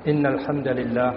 إن الحمد لله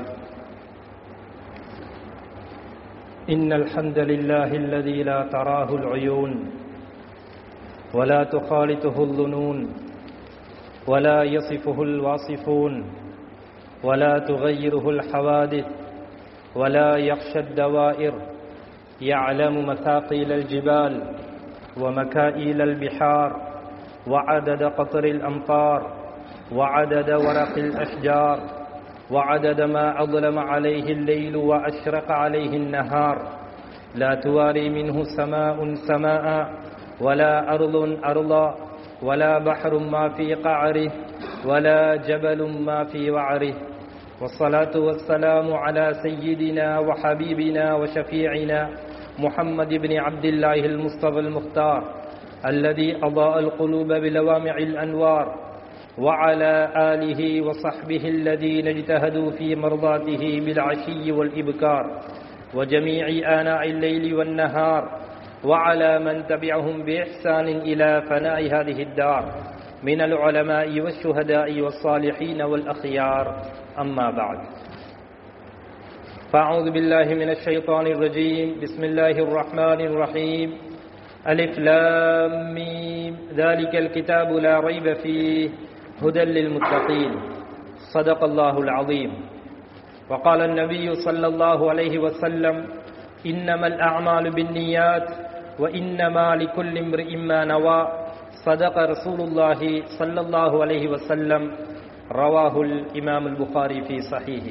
إن الحمد لله الذي لا تراه العيون ولا تخالطه الظنون ولا يصفه الواصفون ولا تغيره الحوادث ولا يخشى الدوائر يعلم مثاقيل الجبال ومكائيل البحار وعدد قطر الأمطار وعدد ورق الأشجار وعدد ما أظلم عليه الليل وأشرق عليه النهار لا تواري منه سماء سماء ولا أرض أرضا ولا بحر ما في قعره ولا جبل ما في وعره والصلاة والسلام على سيدنا وحبيبنا وشفيعنا محمد بن عبد الله المصطفى المختار الذي أضاء القلوب بلوامع الأنوار وعلى آله وصحبه الذين اجتهدوا في مرضاته بالعشي والإبكار وجميع آناء الليل والنهار وعلى من تبعهم بإحسان إلى فناء هذه الدار من العلماء والشهداء والصالحين والأخيار أما بعد فأعوذ بالله من الشيطان الرجيم بسم الله الرحمن الرحيم ألف لام ميم ذلك الكتاب لا ريب فيه هدى للمتقين صدق الله العظيم وقال النبي صلى الله عليه وسلم إنما الأعمال بالنيات وإنما لكل امرئ ما نوى صدق رسول الله صلى الله عليه وسلم رواه الإمام البخاري في صحيحه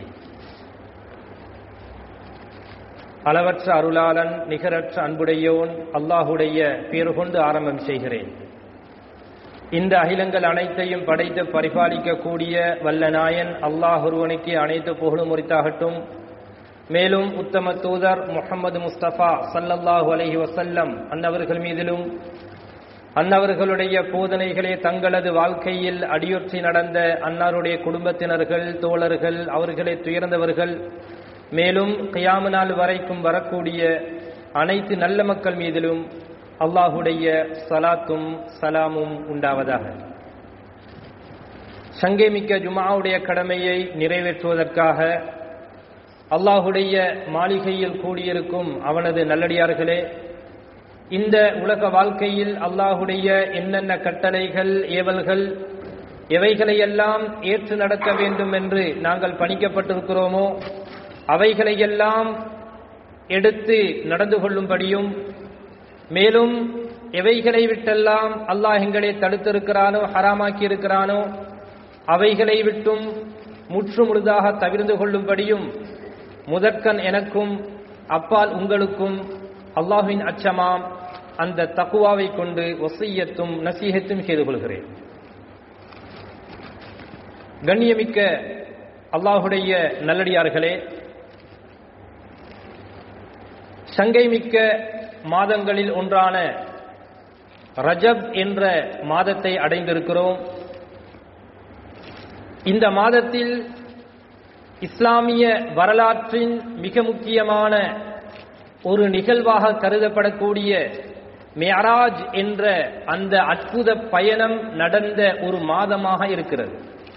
அளவற்ற அருளாளன் நிகரற்ற அன்புடையோன் அல்லாஹுடைய பேர் கொண்டு ஆரம்பம் செய்கிறேன் இந்த அகிலங்கள் அனைத்தையும் படைத்து பரிபாலிக்கக்கூடிய வல்ல நாயன் அல்லாஹ் ஒருவனுக்கு அனைத்து புகழும் உரித்தாகட்டும் மேலும் உத்தம தூதர் முகமது முஸ்தபா சல்லல்லாஹு அலஹி வசல்லம் அன்னவர்கள் மீதிலும் அன்னவர்களுடைய போதனைகளே தங்களது வாழ்க்கையில் அடியொற்றி நடந்த அன்னாருடைய குடும்பத்தினர்கள் தோழர்கள் அவர்களை துயர்ந்தவர்கள் மேலும் கியாம நாள் வரைக்கும் வரக்கூடிய அனைத்து நல்ல மக்கள் மீதிலும் அல்லாஹுடைய சலாத்தும் சலாமும் உண்டாவதாக சங்கேமிக்க ஜுமாவுடைய கடமையை நிறைவேற்றுவதற்காக அல்லாஹுடைய மாளிகையில் கூடியிருக்கும் அவனது நல்லடியார்களே இந்த உலக வாழ்க்கையில் அல்லாஹுடைய என்னென்ன கட்டளைகள் ஏவல்கள் எவைகளையெல்லாம் ஏற்று நடக்க வேண்டும் என்று நாங்கள் பணிக்கப்பட்டிருக்கிறோமோ அவைகளையெல்லாம் எடுத்து நடந்து கொள்ளும்படியும் மேலும் எவைகளை விட்டெல்லாம் அல்லாஹ் எங்களை தடுத்திருக்கிறானோ ஹராமாக்கி இருக்கிறானோ அவைகளை விட்டும் முற்று முழுதாக தவிர்ந்து கொள்ளும்படியும் முதற்கண் எனக்கும் அப்பால் உங்களுக்கும் அல்லாஹின் அச்சமாம் அந்த தக்குவாவை கொண்டு ஒசையத்தும் நசீகத்தும் செய்து கொள்கிறேன் கண்ணியமிக்க அல்லாஹுடைய நல்லடியார்களே சங்கைமிக்க மாதங்களில் ஒன்றான ரஜப் என்ற மாதத்தை அடைந்திருக்கிறோம் இந்த மாதத்தில் இஸ்லாமிய வரலாற்றின் மிக முக்கியமான ஒரு நிகழ்வாக கருதப்படக்கூடிய மேராஜ் என்ற அந்த அற்புத பயணம் நடந்த ஒரு மாதமாக இருக்கிறது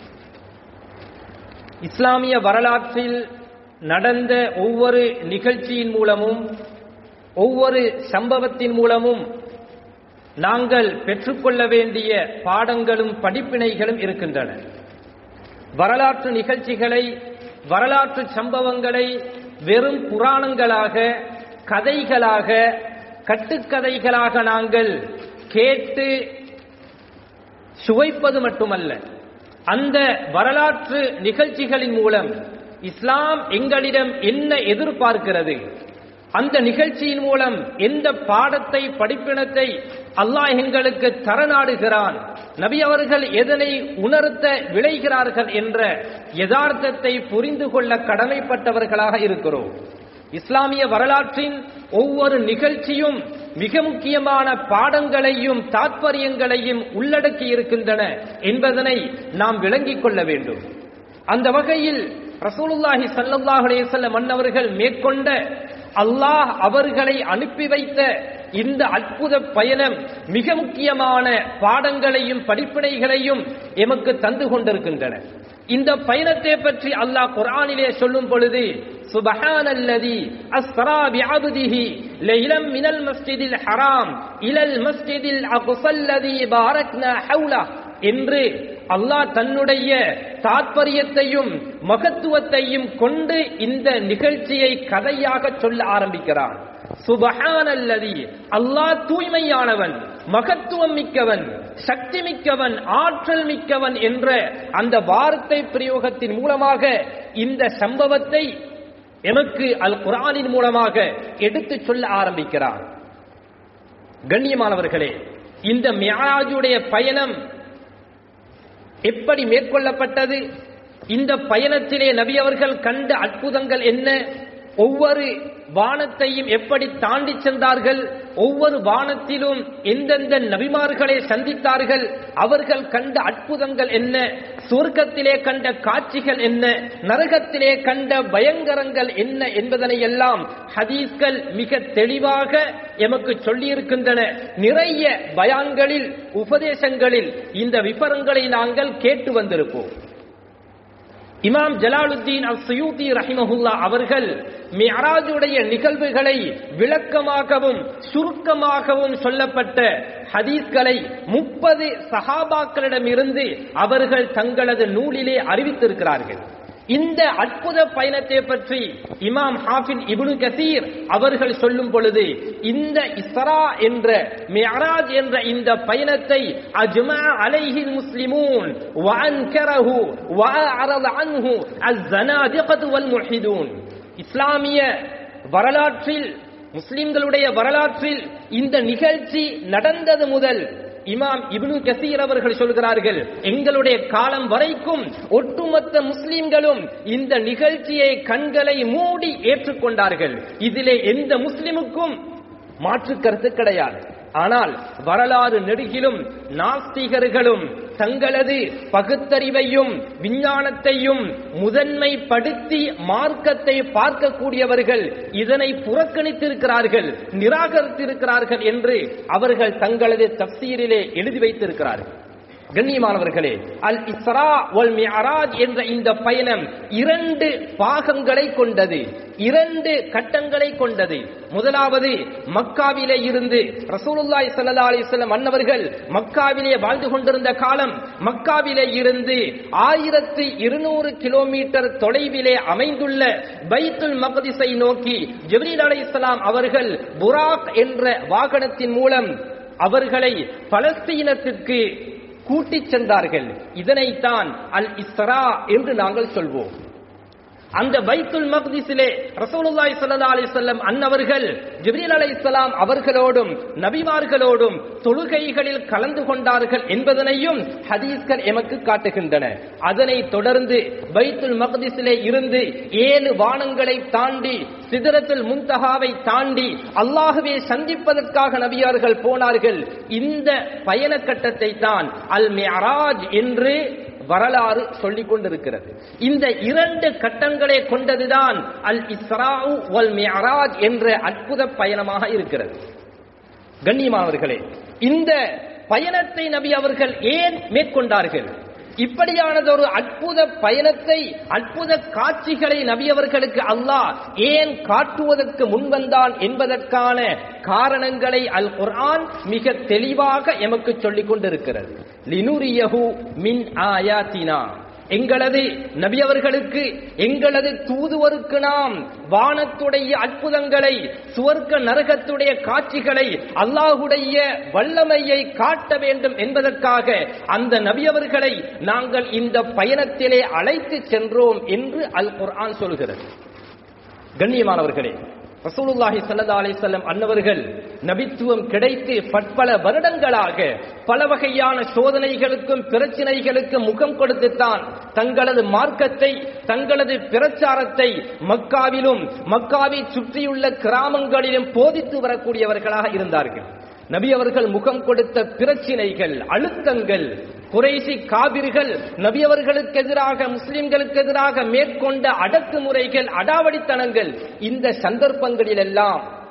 இஸ்லாமிய வரலாற்றில் நடந்த ஒவ்வொரு நிகழ்ச்சியின் மூலமும் ஒவ்வொரு சம்பவத்தின் மூலமும் நாங்கள் பெற்றுக்கொள்ள வேண்டிய பாடங்களும் படிப்பினைகளும் இருக்கின்றன வரலாற்று நிகழ்ச்சிகளை வரலாற்று சம்பவங்களை வெறும் புராணங்களாக கதைகளாக கட்டுக்கதைகளாக நாங்கள் கேட்டு சுவைப்பது மட்டுமல்ல அந்த வரலாற்று நிகழ்ச்சிகளின் மூலம் இஸ்லாம் எங்களிடம் என்ன எதிர்பார்க்கிறது அந்த நிகழ்ச்சியின் மூலம் எந்த பாடத்தை படிப்பினத்தை அல்லாஹ் எங்களுக்கு தரநாடுகிறான் நபி அவர்கள் எதனை உணர்த்த விளைகிறார்கள் என்ற யதார்த்தத்தை புரிந்து கொள்ள கடமைப்பட்டவர்களாக இருக்கிறோம் இஸ்லாமிய வரலாற்றின் ஒவ்வொரு நிகழ்ச்சியும் மிக முக்கியமான பாடங்களையும் தாத்பரியங்களையும் உள்ளடக்கி இருக்கின்றன என்பதனை நாம் விளங்கிக் கொள்ள வேண்டும் அந்த வகையில் ரசூலுல்லாஹி சல்லல்லாஹு அலைஹி வஸல்லம் மன்னவர்கள் மேற்கொண்ட அல்லாஹ் அவர்களை அனுப்பி வைத்த இந்த அற்புத பயணம் மிக முக்கியமான பாடங்களையும் படிப்பினைகளையும் எமக்கு தந்து கொண்டிருக்கின்றன இந்த பயணத்தை பற்றி அல்லாஹ் குர்ஆனிலே சொல்லும் பொழுது சுபஹானல்லதி அஸ்ரா பிஅப்திஹி லைலம் மினல் மஸ்ஜிதில் ஹராம் இலல் மஸ்ஜிதில் அக்ஸல்லதி பாரக்னா ஹவுலா என்று அல்லாஹ் தன்னுடைய தாற்பயத்தையும் மகத்துவத்தையும் கொண்டு இந்த நிகழ்ச்சியை கதையாக சொல்ல ஆரம்பிக்கிறான் சுபஹானல்லதி அல்லாஹ் தூய்மையானவன் மகத்துவம் மிக்கவன் சக்தி மிக்கவன் ஆற்றல் மிக்கவன் என்ற அந்த வார்த்தை பிரயோகத்தின் மூலமாக இந்த சம்பவத்தை எமக்கு அல் குரானின் மூலமாக எடுத்து சொல்ல ஆரம்பிக்கிறார் கண்ணியமானவர்களே இந்த மியாஜுடைய பயணம் எப்படி மேற்கொள்ளப்பட்டது இந்த பயணத்திலே நபி அவர்கள் கண்ட அற்புதங்கள் என்ன ஒவ்வொரு வானத்தையும் எப்படி தாண்டி சென்றார்கள் ஒவ்வொரு வானத்திலும் எந்தெந்த நபிமார்களை சந்தித்தார்கள் அவர்கள் கண்ட அற்புதங்கள் என்ன சொர்க்கத்திலே கண்ட காட்சிகள் என்ன நரகத்திலே கண்ட பயங்கரங்கள் என்ன என்பதனை எல்லாம் ஹதீஸ்கள் மிக தெளிவாக எமக்கு சொல்லியிருக்கின்றன நிறைய பயான்களில் உபதேசங்களில் இந்த விபரங்களை நாங்கள் கேட்டு வந்திருப்போம் இமாம் ஜலாலுத்தீன் அல் சுயூதி ரஹிமஹுல்லா அவர்கள் மியராஜுடைய நிகழ்வுகளை விளக்கமாகவும் சுருக்கமாகவும் சொல்லப்பட்ட ஹதீஸ்களை முப்பது சஹாபாக்களிடமிருந்து அவர்கள் தங்களது நூலிலே அறிவித்திருக்கிறார்கள் இந்த அற்புத பயணத்தை பற்றி இமாம் ஹாஃபின் இப்னு கசீர் அவர்கள் சொல்லும் பொழுது இந்த இஸ்ரா என்ற மியராஜ் என்ற இந்த பயணத்தை அஜ்மா அலைஹில் முஸ்லிமூன் வஅன்கரஹு வஅரத அன்ஹு அஸ்ஸனாதிகத்து வல் முல்ஹிதூன் இஸ்லாமிய வரலாற்றில் முஸ்லிம்களுடைய வரலாற்றில் இந்த நிகழ்ச்சி நடந்தது முதல் இமாம் இப்னு கசீர் அவர்கள் சொல்கிறார்கள் எங்களுடைய காலம் வரைக்கும் ஒட்டுமொத்த முஸ்லிம்களும் இந்த நிகழ்ச்சியை கண்களை மூடி ஏற்றுக்கொண்டார்கள் இதிலே எந்த முஸ்லிமுக்கும் மாற்று கருத்து கிடையாது ஆனால் வரலாறு நெடுகிலும் நாஸ்திகர்களும் தங்களது பகுத்தறிவையும் விஞ்ஞானத்தையும் முதன்மைப்படுத்தி மார்க்கத்தை பார்க்கக்கூடியவர்கள் இதனை புறக்கணித்திருக்கிறார்கள் நிராகரித்திருக்கிறார்கள் என்று அவர்கள் தங்களது தப்சீரிலே எழுதி வைத்திருக்கிறார்கள் கண்ணியமானவர்களே அல் இஸ்ரா வல் மியராஜ் என்ற இந்த பயணம் இரண்டு பாகங்களை கொண்டது இரண்டு கட்டங்களை கொண்டது முதலாவது மக்காவிலே இருந்து ரசூலுல்லாஹி ஸல்லல்லாஹு அலைஹி வஸல்லம் அன்னவர்கள் மக்காவிலே வாழ்ந்து கொண்டிருந்த காலம் மக்காவிலே இருந்து ஆயிரத்தி இருநூறு கிலோமீட்டர் தொலைவிலே அமைந்துள்ள பைத்துல் மக்திஸை நோக்கி ஜிப்ரீல் அலைஹிஸ்ஸலாம் அவர்கள் புராக் என்ற வாகனத்தின் மூலம் அவர்களை பலஸ்தீனத்திற்கு கூட்டிச் சென்றார்கள் இதனைத்தான் அல் இஸ்ரா என்று நாங்கள் சொல்வோம் அந்த பைத்துல் மக்திஸிலே ரசூலுல்லாஹி ஸல்லல்லாஹு அலைஹி வஸல்லம் அன்னவர்கள் ஜிப்ரீல் அலைஹிஸ்ஸலாம் அவர்களோடும் நபிமார்களோடும் தொழுகைகளில் கலந்து கொண்டார்கள் என்பதனையும் ஹதீஸ்கள் எமக்கு காட்டுகின்றன அதனை தொடர்ந்து பைத்துல் மக்திஸிலே இருந்து ஏழு வானங்களை தாண்டி சிதறத்துல் முன்தகாவை தாண்டி அல்லாஹுவே சந்திப்பதற்காக நபியார்கள் போனார்கள் இந்த பயண கட்டத்தை தான் அல் மியராஜ் என்று வரலாறு சொல்லிக் கொண்டிருக்கிறது இந்த இரண்டு கட்டங்களை கொண்டதுதான் அல் இஸ்ராவு வல் மியராஜ் என்ற அற்புத பயணமாக இருக்கிறது கண்ணியமானவர்களே இந்த பயணத்தை நபி அவர்கள் ஏன் மேற்கொண்டார்கள் இப்படியானதொரு அற்புத பயணத்தை அற்புத காட்சிகளை நபி அவர்களுக்கு அல்லாஹ் ஏன் காட்டுவதற்கு முன்வந்தான் என்பதற்கான காரணங்களை அல் குர்ஆன் மிக தெளிவாக எமக்கு சொல்லிக் கொண்டிருக்கிறது லினுரியஹு மின் ஆயாத்தினா எங்களது நபி அவர்களுக்கு எங்களது தூதுவருக்கு நாம் வானத்துடைய அற்புதங்களை சுவர்க்க நரகத்துடைய காட்சிகளை அல்லாஹுடைய வல்லமையை காட்ட வேண்டும் என்பதற்காக அந்த நபி அவர்களை நாங்கள் இந்த பயணத்திலே அழைத்து சென்றோம் என்று அல் குர்ஆன் சொல்கிறது கண்ணியமானவர்களே ரசூலுல்லாஹி ஸல்லல்லாஹு அலைஹி வஸல்லம் அன்னவர்கள் நபித்துவம் கிடைத்து பற்பல வருடங்களாக பல வகையான சோதனைகளுக்கும் பிரச்சனைகளுக்கும் முகம் கொடுத்துத்தான் தங்களது மார்க்கத்தை தங்களது பிரச்சாரத்தை மக்காவிலும் மக்காவை சுற்றியுள்ள கிராமங்களிலும் போதித்து வரக்கூடியவர்களாக இருந்தார்கள் நபி அவர்கள் முகம் கொடுத்த பிரச்சினைகள் அழுத்தங்கள் குறைசி காபிர்கள் நபி அவர்களுக்கு எதிராக முஸ்லிம்களுக்கு எதிராக மேற்கொண்ட அடக்குமுறைகள் அடாவடித்தனங்கள் இந்த சந்தர்ப்பங்களிலெல்லாம்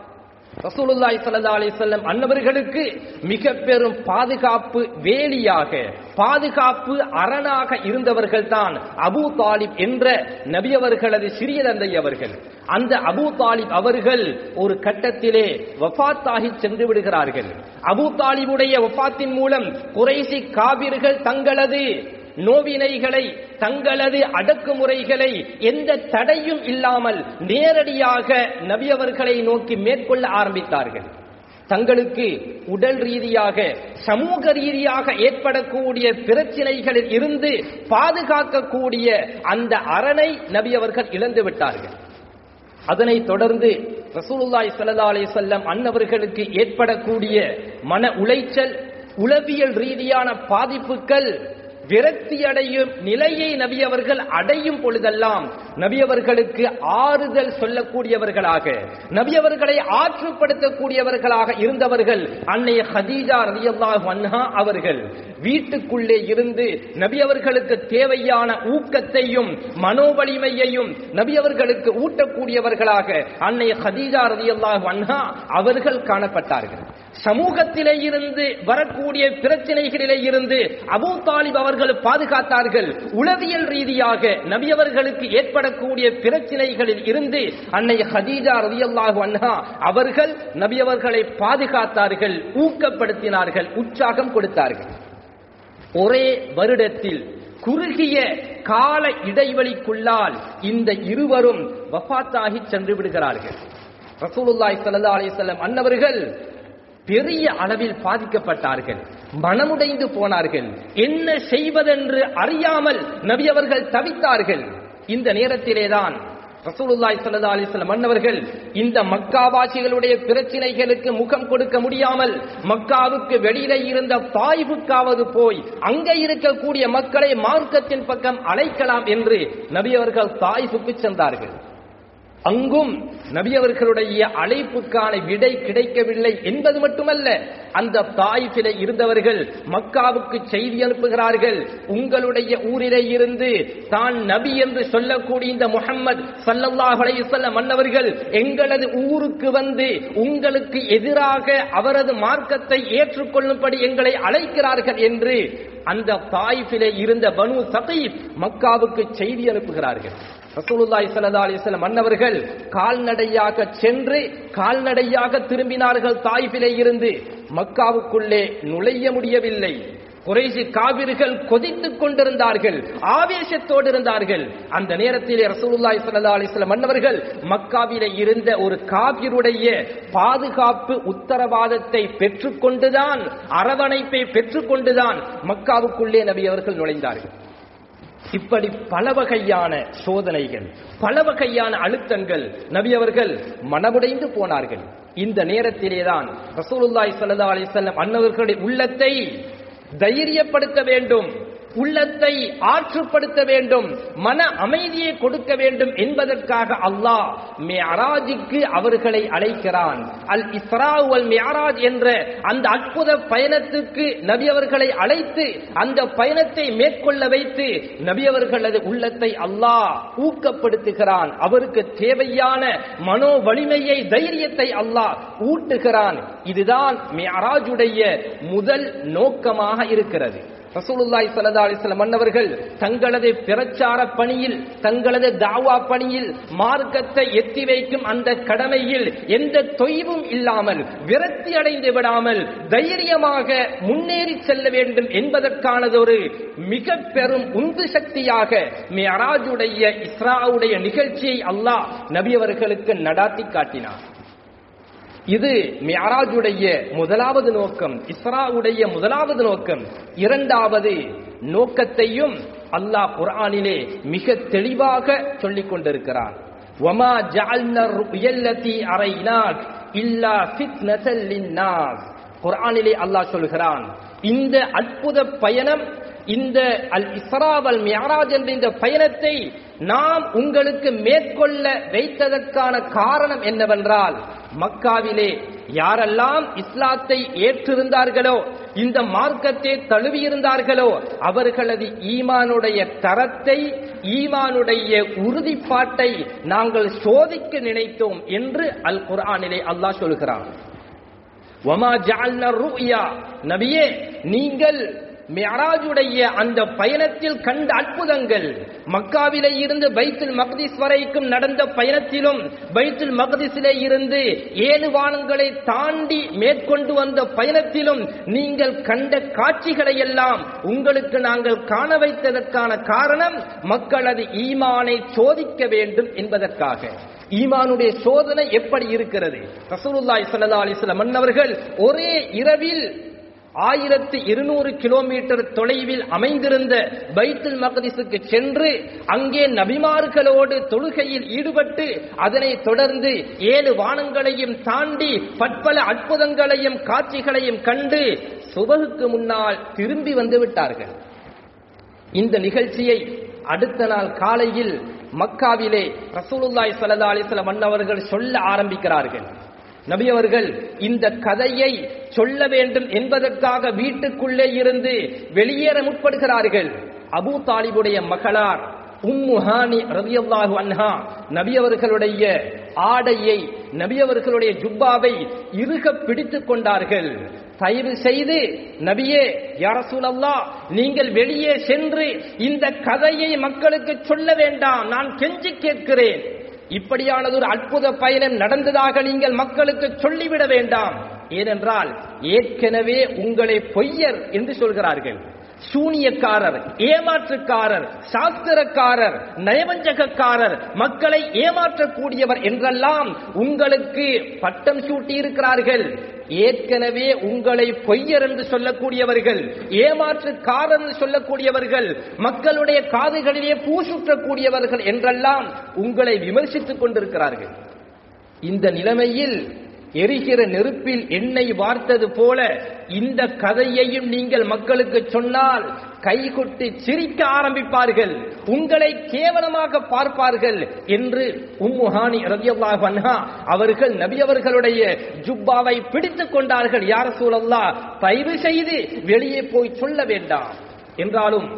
ரசூலுல்லாஹி ஸல்லல்லாஹு அலைஹி வஸல்லம் அன்னவர்களுக்கு மிக பெரும் பாதுகாப்பு வேலியாக பாதுகாப்பு அரணாக இருந்தவர்கள் தான் அபூ தாலிப் என்ற நபி அவர்களது சிறிய தந்தை அவர்கள் அந்த அபூ தாலிப் அவர்கள் ஒரு கட்டத்திலே வஃபாத்தாகி சென்று விடுகிறார்கள் அபூ தாலிபுடைய வஃபாத்தின் மூலம் குறைசி காபிர்கள் தங்களது நோவினைகளை தங்களது அடக்குமுறைகளை எந்த தடையும் இல்லாமல் நேரடியாக நபியவர்களை நோக்கி மேற்கொள்ள ஆரம்பித்தார்கள் தங்களுக்கு உடல் ரீதியாக சமூக ரீதியாக ஏற்படக்கூடிய பிரச்சனைகளில் இருந்து பாதுகாக்கக்கூடிய அந்த அரணை நபி அவர்கள் இழந்து விட்டார்கள் அதனைத் தொடர்ந்து ரசூலுல்லாஹி ஸல்லல்லாஹு அலைஹி வஸல்லம் அன்னவர்களுக்கு ஏற்படக்கூடிய மன உளைச்சல் உளவியல் ரீதியான பாதிப்புகள் விரக்தி அடையும் நிலையை நபி அவர்கள் அடையும் பொழுதெல்லாம் நபி அவர்களுக்கு ஆறுதல் சொல்லக்கூடியவர்களாக நபி அவர்களை ஆற்றுப்படுத்தக்கூடியவர்களாக இருந்தவர்கள் அன்னைய ஹதீஜா ரலியல்லாஹு அன்ஹா அவர்கள் வீட்டுக்குள்ளே இருந்து நபி அவர்களுக்கு தேவையான ஊக்கத்தையும் மனோவலிமையையும் நபி அவர்களுக்கு ஊட்டக்கூடியவர்களாக அன்னைய ஹதீஜா ரலியல்லாஹு அன்ஹா அவர்கள் காணப்பட்டார்கள் சமூகத்திலே இருந்து வரக்கூடிய பிரச்சனைகளிலே இருந்து அபூ தாலிப் அவர்கள் பாதுகாத்தார்கள் உளவியல் ரீதியாக நபியவர்களுக்கு ஏற்படக்கூடிய பிரச்சனைகளில் இருந்து அன்னை ஹதீஜா ரலியல்லாஹு அன்ஹா அவர்கள் நபியவர்களை பாதுகாத்தார்கள் ஊக்கப்படுத்தினார்கள் உற்சாகம் கொடுத்தார்கள் ஒரே வருடத்தில் குறுகிய கால இடைவெளிக்குள்ளால் இந்த இருவரும் வஃபாத்தாகி சென்று விடுகிறார்கள் ரசூலுல்லாஹி ஸல்லல்லாஹு அலைஹி வஸல்லம் அன்னவர்கள் பெரிய அளவில் பாதிக்கப்பட்டார்கள் மனமுடைந்து போனார்கள் என்ன செய்வதென்று அறியாமல் நபி அவர்கள் தவித்தார்கள் இந்த நேரத்திலேதான் ரசூலுல்லாஹி ஸல்லல்லாஹு அலைஹி வஸல்லம் மன்னவர்கள் இந்த மக்காவாசிகளுடைய பிரச்சனைகளுக்கு முகம் கொடுக்க முடியாமல் மக்காவுக்கு வெளியிலே இருந்த தாய்வுக்காவது போய் அங்கே இருக்கக்கூடிய மக்களை மார்க்கத்தின் பக்கம் அழைக்கலாம் என்று நபி அவர்கள் தாய்வுக்கு சென்றார்கள் அங்கும் நபி அவர்களுடைய அழைப்புக்கான விடை கிடைக்கவில்லை என்பது மட்டுமல்ல அந்த தாயிஃபிலே இருந்தவர்கள் மக்காவுக்கு செய்தி அனுப்புகிறார்கள் உங்களுடைய ஊரிலே இருந்து தான் நபி என்று சொல்லக்கூடிய இந்த முஹம்மது ஸல்லல்லாஹு அலைஹி வஸல்லம் மன்னவர்கள் எங்களது ஊருக்கு வந்து உங்களுக்கு எதிராக அவரது மார்க்கத்தை ஏற்றுக்கொள்ளும்படி எங்களை அழைக்கிறார்கள் என்று அந்த தாயிஃபிலே இருந்த பனு சகீப் மக்காவுக்கு செய்தி அனுப்புகிறார்கள் ரசூலுல்லாஹி ஸல்லல்லாஹு அலைஹி வஸல்லம் மன்னவர்கள் கால்நடையாக சென்று கால்நடையாக திரும்பினார்கள் தாயிஃபிலே இருந்து மக்காவுக்குள்ளே நுழைய முடியவில்லை குறைசி காவிர்கள் கொதித்துக் கொண்டிருந்தார்கள் ஆவேசத்தோடு இருந்தார்கள் அந்த நேரத்திலே ரசூலுல்லாஹி ஸல்லல்லாஹு அலைஹி வஸல்லம் மன்னவர்கள் மக்காவிலே இருந்த ஒரு காவிருடைய பாதுகாப்பு உத்தரவாதத்தை பெற்றுக்கொண்டுதான் அரவணைப்பை பெற்றுக்கொண்டுதான் மக்காவுக்குள்ளே நபி அவர்கள் நுழைந்தார்கள் இப்படி பல வகையான சோதனைகள் பல வகையான அழுத்தங்கள் நபி அவர்கள் மனமுடைந்து போனார்கள் இந்த நேரத்திலேதான் ரசூலுல்லாஹி ஸல்லல்லாஹு அலைஹி வஸல்லம் அன்னவர்களுடைய உள்ளத்தை தைரியப்படுத்த வேண்டும் உள்ளத்தை ஆற்றுப்படுத்த வேண்டும் மன அமைதியை கொடுக்க வேண்டும் என்பதற்காக அல்லாஹ் மியராஜுக்கு அவர்களை அழைக்கிறான் அல் இஸ்ரா அல் மியராஜ் என்ற அந்த அற்புத பயணத்துக்கு நபி அவர்களை அழைத்து அந்த பயணத்தை மேற்கொள்ள வைத்து நபி அவர்களது உள்ளத்தை அல்லாஹ் ஊக்கப்படுத்துகிறான் அவருக்கு தேவையான மனோ வலிமையை தைரியத்தை அல்லாஹ் ஊட்டுகிறான் இதுதான் மியராஜுடைய முதல் நோக்கமாக இருக்கிறது ரசூலுல்லாஹி ஸல்லல்லாஹு அலைஹி வஸல்லம் மன்னவர்கள் தங்களது பிரச்சார பணியில் தங்களது தாவா பணியில் மார்க்கத்தை எத்தி வைக்கும் அந்த கடமையில் எந்த தொய்வும் இல்லாமல் விரக்தி அடைந்து விடாமல் தைரியமாக முன்னேறி செல்ல வேண்டும் என்பதற்கானதொரு மிக பெரும் உந்து சக்தியாக மியராஜுடைய இஸ்ராவுடைய நிகழ்ச்சியை அல்லாஹ் நபி அவர்களுக்கு நடாத்தி காட்டினார் இது மியராஜுடைய முதலாவது நோக்கம் இஸ்ராவுடைய முதலாவது நோக்கம் இரண்டாவது நோக்கத்தையும் அல்லாஹ் குர்ஆனிலே மிக தெளிவாக சொல்லிக் கொண்டிருக்கிறான் வமா ஜஅல்னா ருயல்லதி அரைனாக் இல்லா ஃபித்னத்தல் லின்னாஸ் குர்ஆனிலே அல்லாஹ் சொல்கிறான் இந்த அற்புத பயணம் இந்த அல் இஸ்ராவல் மியராஜ் என்ற இந்த பயணத்தை நாம் உங்களுக்கு மேற்கொள்ள வைத்ததற்கான காரணம் என்னவென்றால் மக்காவிலே யாரெல்லாம் இஸ்லாத்தை ஏற்றிருந்தார்களோ இந்த மார்க்கத்தை தழுவியிருந்தார்களோ அவர்களது ஈமானுடைய தரத்தை ஈமானுடைய உறுதிப்பாட்டை நாங்கள் சோதிக்க நினைத்தோம் என்று அல் குர்ஆனிலே அல்லாஹ் சொல்கிறான் வமா ஜஅல்னா ருயா நபியே நீங்கள் மியராஜுடைய அந்த பயணத்தில் கண்ட அற்புதங்கள் மக்காவிலே இருந்து பைத்துல் மக்திஸ் வரைக்கும் நடந்த பயணத்திலும் பைத்துல் மக்திஸிலே இருந்து ஏழு வானங்களை தாண்டி மேற்கொண்டு வந்த பயணத்திலும் நீங்கள் கண்ட காட்சிகளை எல்லாம் உங்களுக்கு நாங்கள் காண வைத்ததற்கான காரணம் மக்களது ஈமானை சோதிக்க வேண்டும் என்பதற்காக ஈமானுடைய சோதனை எப்படி இருக்கிறது ரசூலுல்லாஹி ஸல்லல்லாஹு அலைஹி வஸல்லம் மன்னவர்கள் ஒரே இரவில் ஆயிரத்தி இருநூறு கிலோமீட்டர் தொலைவில் அமைந்திருந்த பைத்துல் மக்திஸுக்கு சென்று அங்கே நபிமார்களோடு தொழுகையில் ஈடுபட்டு அதனை தொடர்ந்து ஏழு வானங்களையும் தாண்டி பற்பல அற்புதங்களையும் காட்சிகளையும் கண்டு சுபகுக்கு முன்னால் திரும்பி வந்து விட்டார்கள் இந்த நிகழ்ச்சியை அடுத்த நாள் காலையில் மக்காவிலே ரசூலுல்லாஹி ஸல்லல்லாஹு அலைஹி வஸல்லம் மன்னவர்கள் சொல்ல ஆரம்பிக்கிறார்கள் நபி அவர்கள் இந்த கதையை சொல்ல வேண்டும் என்பதற்காக வீட்டுக்குள்ளே இருந்து வெளியேற முற்படுகிறார்கள் அபூ தாலிபுடைய மகளார் உம்மு ஹானி ரலியல்லாஹு அன்ஹா நபி அவர்களுடைய ஆடையை நபி அவர்களுடைய ஜுப்பாவை இறுக பிடித்துக் கொண்டார்கள் தயவு செய்து நபியே யாரசூலல்லா நீங்கள் வெளியே சென்று இந்த கதையை மக்களுக்கு சொல்ல வேண்டாம் நான் கெஞ்சி கேட்கிறேன் இப்படியானது ஒரு அற்புத பயணம் நடந்ததாக நீங்கள் மக்களுக்கு சொல்லிவிட வேண்டாம் ஏனென்றால் ஏற்கனவே உங்களை பொய்யர் என்று சொல்கிறார்கள் சூனியக்காரர் ஏமாற்றுக்காரர் சாஸ்திரக்காரர் நயவஞ்சகக்காரர் மக்களை ஏமாற்றக்கூடியவர் என்றெல்லாம் உங்களுக்கு பட்டம் சூட்டி இருக்கிறார்கள் ஏற்கனவே உங்களை பொய்யர் என்று சொல்லக்கூடியவர்கள் ஏமாற்றுக்காரர் என்று சொல்லக்கூடியவர்கள் மக்களுடைய காதுகளிலே பூசுற்றக்கூடியவர்கள் என்றெல்லாம் உங்களை விமர்சித்துக் கொண்டிருக்கிறார்கள் இந்த நிலைமையில் எரிகிற நெருப்பில் எண்ணெய் வார்த்தது போல இந்த கதையையும் நீங்கள் மக்களுக்கு சொன்னால் கைகொட்டி சிரிக்க ஆரம்பிப்பார்கள் உங்களை கேவலமாக பார்ப்பார்கள் என்று உம்முஹானி ரதியல்லாஹு அன்ஹா அவர்கள் நபி அவர்களுடைய ஜுப்பாவை பிடித்துக் கொண்டார்கள் யார சூழல்லா தயவு செய்து வெளியே போய் சொல்ல வேண்டாம் என்றாலும்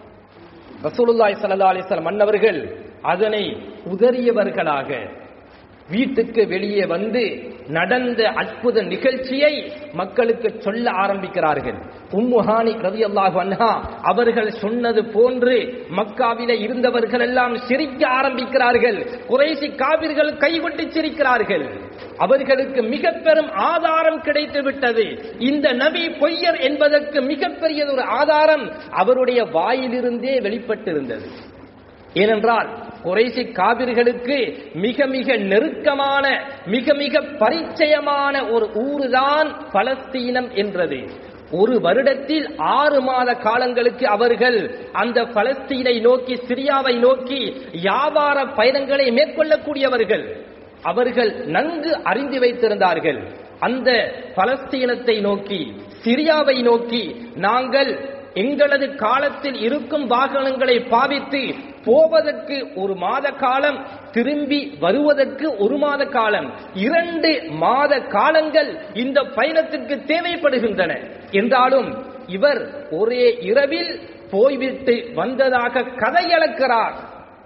ரசூலுல்லாஹி ஸல்லல்லாஹு அலைஹி வஸல்லம் மன்னவர்கள் அதனை உதறியவர்களாக வீட்டுக்கு வெளியே வந்து நடந்த அற்புத நிகழ்ச்சியை மக்களுக்கு சொல்ல ஆரம்பிக்கிறார்கள் உம்முஹானி ரதியல்லாஹு அன்ஹா அவர்கள் சொன்னது போன்று மக்காவில இருந்தவர்கள் எல்லாம் சிரிக்க ஆரம்பிக்கிறார்கள் குறைசி காவிர்கள் கைவிட்டு சிரிக்கிறார்கள் அவர்களுக்கு மிக பெரும் ஆதாரம் கிடைத்து விட்டது இந்த நபி பொய்யர் என்பதற்கு மிகப்பெரிய ஒரு ஆதாரம் அவருடைய வாயிலிருந்தே வெளிப்பட்டிருந்தது ஏனென்றால் குறைசி காவிர்களுக்கு மிக மிக நெருக்கமான மிக மிக பரிச்சயமான ஒரு ஊருதான் பலஸ்தீனம் என்றது ஒரு வருடத்தில் ஆறு மாத காலங்களுக்கு அவர்கள் அந்த பலஸ்தீனை நோக்கி சிரியாவை நோக்கி வியாபார பயணங்களை மேற்கொள்ளக்கூடியவர்கள் அவர்கள் நன்கு அறிந்து வைத்திருந்தார்கள் அந்த பலஸ்தீனத்தை நோக்கி சிரியாவை நோக்கி நாங்கள் எங்களது காலத்தில் இருக்கும் வாகனங்களை பாவித்து போவதற்கு ஒரு மாத காலம் திரும்பி வருவதற்கு ஒரு மாத காலம் இரண்டு மாத காலங்கள் இந்த பயணத்திற்கு தேவைப்படுகின்றன என்றாலும் இவர் ஒரே இரவில் போய்விட்டு வந்ததாக கதையளக்கிறார்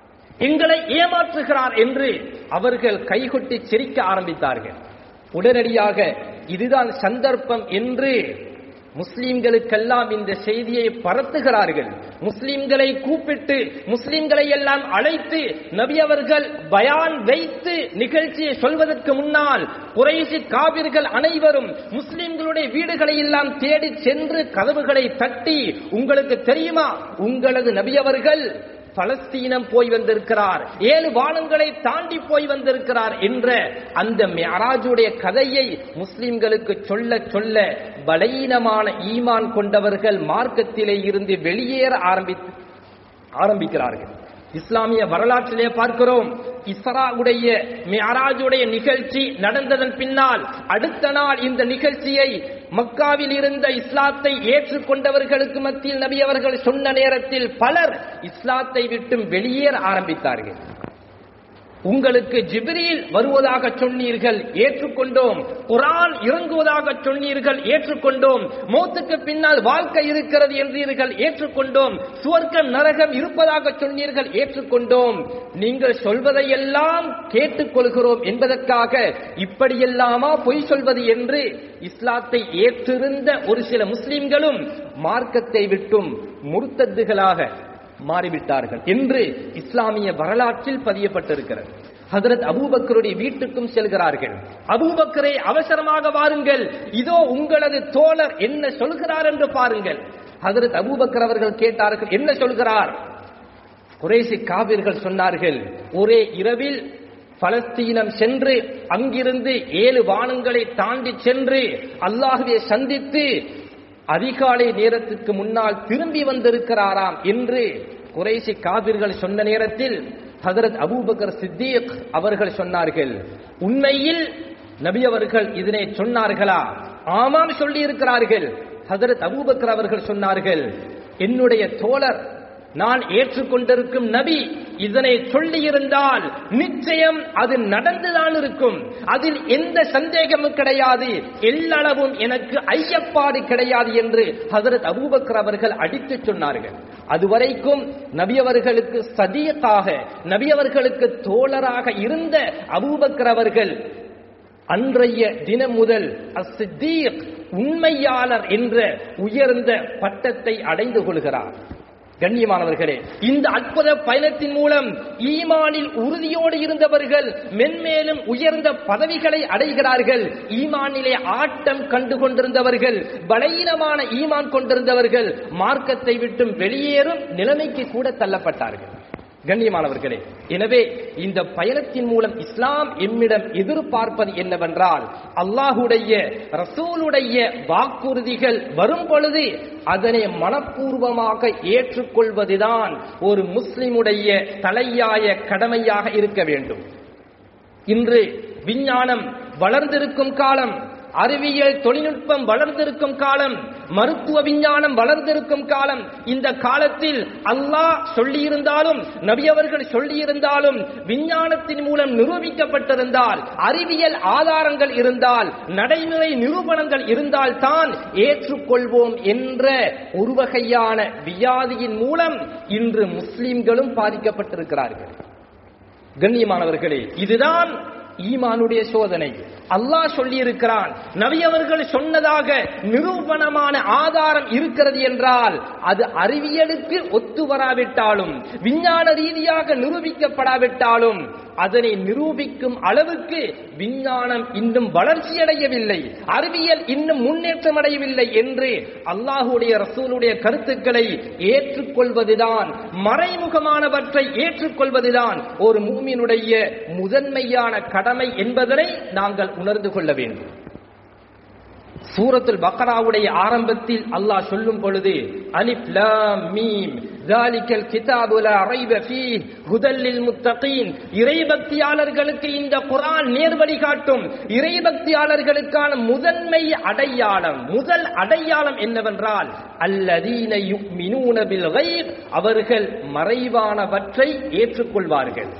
எங்களை ஏமாற்றுகிறார் என்று அவர்கள் கைகொட்டி சிரிக்க ஆரம்பித்தார்கள் உடனடியாக இதுதான் சந்தர்ப்பம் என்று முஸ்லிம்களுக்கெல்லாம் இந்த செய்தியை பரத்துகிறார்கள் முஸ்லிம்களை கூப்பிட்டு முஸ்லிம்களை எல்லாம் அழைத்து நபி அவர்கள் பயான் வைத்து நிகழ்ச்சியை சொல்வதற்கு முன்னால் குறைசி காவிர்கள் அனைவரும் முஸ்லிம்களுடைய வீடுகளை எல்லாம் தேடி சென்று கதவுகளை தட்டி உங்களுக்கு தெரியுமா உங்களது நபி அவர்கள் பலஸ்தீனம் போய் வந்திருக்கிறார் ஏழு வானங்களை தாண்டி போய் வந்திருக்கிறார் என்ற அந்த மியராஜுடைய கதையை முஸ்லிம்களுக்கு சொல்ல சொல்ல பலீனமான ஈமான் கொண்டவர்கள் மார்க்கத்திலே இருந்து வெளியேற ஆரம்பித்து ஆரம்பிக்கிறார்கள் இஸ்லாமிய வரலாற்றிலே பார்க்கிறோம் இஸ்ராவுடைய மியராஜுடைய நிகழ்ச்சி நடந்ததன் பின்னால் அடுத்த நாள் இந்த நிகழ்ச்சியை மக்காவில் இருந்த இஸ்லாத்தை ஏற்றுக்கொண்டவர்களுக்கு மத்தியில் நபி அவர்கள் சொன்ன நேரத்தில் பலர் இஸ்லாத்தை விட்டும் வெளியேற ஆரம்பித்தார்கள் உங்களுக்கு ஜிப்ரீல் வருவதாக சொன்னீர்கள் ஏற்றுக்கொண்டோம் குரான் இறங்குவதாக சொன்னீர்கள் ஏற்றுக்கொண்டோம் மௌத்துக்கு பின்னால் வாழ்க்கை இருக்கிறது என்றீர்கள் ஏற்றுக்கொண்டோம் சுவர்க்கம் நரகம் இருப்பதாக சொன்னீர்கள் ஏற்றுக்கொண்டோம் நீங்கள் சொல்வதையெல்லாம் கேட்டுக்கொள்கிறோம் என்பதற்காக இப்படியெல்லாமா பொய் சொல்வது என்று இஸ்லாத்தை ஏற்றிருந்த ஒரு சில முஸ்லிம்களும் மார்க்கத்தை விட்டும் முர்த்தத்துகளாக மாறிவிட்டார்கள் என்று இஸ்லாமிய வரலாற்றில் பதியப்பட்டிருக்கிறது ஹதரத் அபூபக்கருடைய வீட்டுக்கும் செல்கிறார்கள் அபூபக்கரை அவசரமாக வாருங்கள் இதோ உங்களது தோழர் என்ன சொல்கிறார் என்று பாருங்கள் ஹதரத் அபூபக்கர் அவர்கள் கேட்டார்கள் என்ன சொல்கிறார் குறைசி காவிர்கள் சொன்னார்கள் ஒரே இரவில் பலஸ்தீனம் சென்று அங்கிருந்து ஏழு வானங்களை தாண்டி சென்று அல்லாஹுவை சந்தித்து அதிகாலை நேரத்துக்கு முன்னால் திரும்பி வந்திருக்கிறாராம் என்று குறைசி காவிர்கள் சொன்ன நேரத்தில் ஹதரத் அபூபக்கர் சித்தீக் அவர்கள் சொன்னார்கள் உண்மையில் நபி அவர்கள் இதனை சொன்னார்களா ஆமாம் சொல்லி இருக்கிறார்கள் ஹதரத் அபூபக்கர் அவர்கள் சொன்னார்கள் என்னுடைய தோழர் நான் ஏற்றுக்கொண்டிருக்கும் நபி இதனை சொல்லியிருந்தால் நிச்சயம் அது நடந்துதான் இருக்கும் அதில் எந்த சந்தேகமும் கிடையாது எல்லளவும் எனக்கு ஐயப்பாடு கிடையாது என்று ஹசரத் அபூபக்கர் அவர்கள் அடித்து சொன்னார்கள் அதுவரைக்கும் நபி அவர்களுக்கு சதியக்காக நபி அவர்களுக்கு தோழராக இருந்த அபூபக்கர் அவர்கள் அன்றைய தினம் முதல் அசித்தீக் உண்மையாளர் என்ற உயர்ந்த பட்டத்தை அடைந்து கொள்கிறார் கண்ணியமானவர்களே இந்த அற்புத பயணத்தின் மூலம் ஈமானில் உறுதியோடு இருந்தவர்கள் மென்மேலும் உயர்ந்த பதவிகளை அடைகிறார்கள் ஈமானிலே ஆட்டம் கண்டு கொண்டிருந்தவர்கள் பலகீனமான ஈமான் கொண்டிருந்தவர்கள் மார்க்கத்தை விட்டும் வெளியேறும் நிலைமைக்கு கூட தள்ளப்பட்டார்கள் கண்ணியமானவர்களே எனவே இந்த பயணத்தின் மூலம் இஸ்லாம் எம்மிடம் எதிர்பார்ப்பது என்னவென்றால் அல்லாஹுடைய ரசூலுடைய வாக்குறுதிகள் வரும் பொழுது அதனை மனப்பூர்வமாக ஏற்றுக்கொள்வதுதான் ஒரு முஸ்லிமுடைய தலையாய கடமையாக இருக்க வேண்டும் இன்று விஞ்ஞானம் வளர்ந்திருக்கும் காலம் அறிவியல் தொழில்நுட்பம் வளர்ந்திருக்கும் காலம் மருத்துவ விஞ்ஞானம் வளர்ந்திருக்கும் காலம் இந்த காலத்தில் அல்லாஹ் சொல்லியிருந்தாலும் நபி அவர்கள் சொல்லியிருந்தாலும் விஞ்ஞானத்தின் மூலம் நிரூபிக்கப்பட்டிருந்தால் அறிவியல் ஆதாரங்கள் இருந்தால் நடைமுறை நிரூபணங்கள் இருந்தால் தான் ஏற்றுக்கொள்வோம் என்ற ஒரு வகையான வியாதியின் மூலம் இன்று முஸ்லிம்களும் பாதிக்கப்பட்டிருக்கிறார்கள் கண்ணியமானவர்களே இதுதான் ஈமானுடைய சோதனை அல்லாஹ் சொல்லி இருக்கிறான் நபி அவர்கள் சொன்னதாக நிரூபணமான ஆதாரம் இருக்கிறது என்றால் அது அறிவியலுக்கு ஒத்து வராவிட்டாலும் விஞ்ஞான ரீதியாக நிரூபிக்கப்படாவிட்டாலும் அதனை நிரூபிக்கும் அளவுக்கு விஞ்ஞானம் இன்னும் வளர்ச்சியடையவில்லை அறிவியல் இன்னும் முன்னேற்றம் அடையவில்லை என்று அல்லாஹுடைய ரசூலுடைய கருத்துக்களை ஏற்றுக்கொள்வதுதான் மறைமுகமானவற்றை ஏற்றுக்கொள்வதுதான் ஒரு மூமியினுடைய முதன்மையான கடமை என்பதனை நாங்கள் உணர்ந்து கொள்ள வேண்டும் சூரத்துல் பக்ராவுடைய ஆரம்பத்தில் அல்லாஹ் சொல்லும் பொழுது அலிஃப் லாம் மீம் ذَلِكَ الْكِتَابُ لَا رَيْبَ فِيهِ هُدًى لِّلْمُتَّقِينَ இறைபக்தியாளர்களுக்கு இந்த குர்ஆன் நேர்வழி காட்டும் இறைபக்தியாளர்களுக்கான முதன்மை அடையாளம் முதல் அடையாளம் என்னவென்றால் அல்லதீன யுக்மினூன பில் கைப் அவர்கள் மறைவானவற்றை ஏற்றுக்கொள்வார்கள்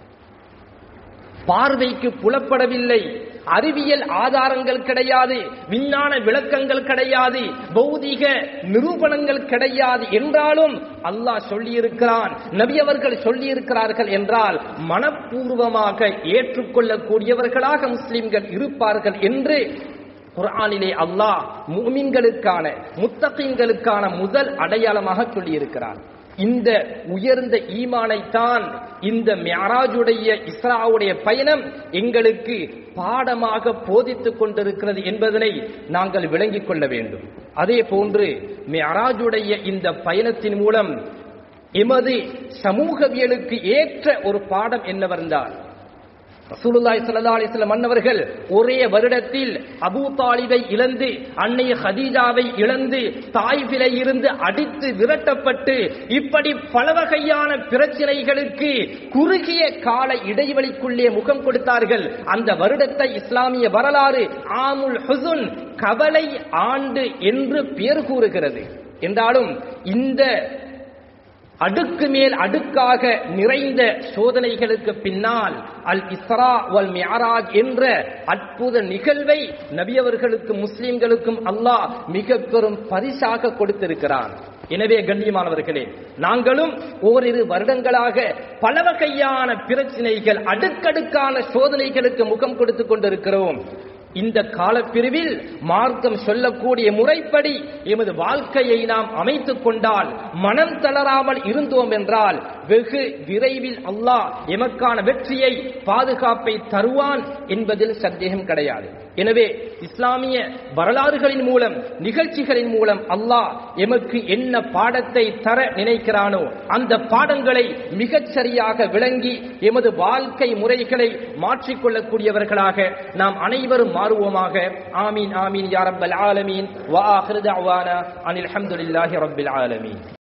பார்வைக்கு புலப்படவில்லை அறிவியல் ஆதாரங்கள் கிடையாது விஞ்ஞான விளக்கங்கள் கிடையாது பௌதிக நிரூபணங்கள் கிடையாது என்றாலும் அல்லாஹ் சொல்லியிருக்கிறான் நபி அவர்கள் சொல்லியிருக்கிறார்கள் என்றால் மனப்பூர்வமாக ஏற்றுக்கொள்ளக்கூடியவர்களாக முஸ்லிம்கள் இருப்பார்கள் என்று குர்ஆனிலே அல்லாஹ் முமின்களுக்கான முத்தகீன்களுக்கான முதல் அடையாளமாக சொல்லியிருக்கிறார் இந்த உயர்ந்த ஈமானைத்தான் இந்த மியராஜுடைய இஸ்ராவுடைய பயணம் எங்களுக்கு பாடமாக போதித்துக் கொண்டிருக்கிறது என்பதனை நாங்கள் விளங்கிக் கொள்ள வேண்டும் அதே போன்று மியராஜுடைய இந்த பயணத்தின் மூலம் எமது சமூகவியலுக்கு ஏற்ற ஒரு பாடம் என்னவென்றால் ரசூலுல்லாஹி ஸல்லல்லாஹு அலைஹி வஸல்லம் மன்னவர்கள் ஒரே வருடத்தில் அபூ தாலிபை இழந்து அன்னை ஹதீஜாவை இழந்து தாய்பிலை இருந்து அடித்து விரட்டப்பட்டு இப்படி பல வகையான பிரச்சனைகளுக்கு குறுகிய கால இடைவெளிக்குள்ளே முகம் கொடுத்தார்கள் அந்த வருடத்தை இஸ்லாமிய வரலாறு ஆமுல் ஹுசுன் கவலை ஆண்டு என்று பெயர் கூறுகிறது என்றாலும் இந்த அடுக்கு மேல் அடுக்காக நிறைந்த சோதனைகளுக்கு பின்னால் அல் இஸ்ரா வல் மியராஜ் என்ற அற்புத நிகழ்வை நபியவர்களுக்கும் முஸ்லிம்களுக்கும் அல்லாஹ் மிக பெரும் பரிசாக கொடுத்திருக்கிறான் எனவே கண்ணியமானவர்களே நாங்களும் ஓரிரு வருடங்களாக பல வகையான பிரச்சனைகள் அடுக்கடுக்கான சோதனைகளுக்கு முகம் கொடுத்துக் கொண்டிருக்கிறோம் இந்த காலப்பிரிவில் மார்க்கம் சொல்லக்கூடிய முறைப்படி எமது வாழ்க்கையை நாம் அமைத்துக் கொண்டால் மனம் தளராமல் இருந்தோம் என்றால் வெகு விரைவில் அல்லாஹ் எமக்கான வெற்றியை பாதுகாப்பை தருவான் என்பதில் சந்தேகம் கிடையாது எனவே இஸ்லாமிய வரலாறுகளின் மூலம் நிகழ்ச்சிகளின் மூலம் அல்லாஹ் எமக்கு என்ன பாடத்தை தர நினைக்கிறானோ அந்த பாடங்களை மிகச் சரியாக விளங்கி எமது வாழ்க்கை முறைகளை மாற்றிக்கொள்ளக்கூடியவர்களாக நாம் அனைவரும் மாறுவோமாக ஆமீன் ஆமீன் யா ரப்பல் ஆலமீன் வா ஆஹிரு தஅவானா அனில் ஹம்துலில்லாஹி ரப்பில் ஆலமீன்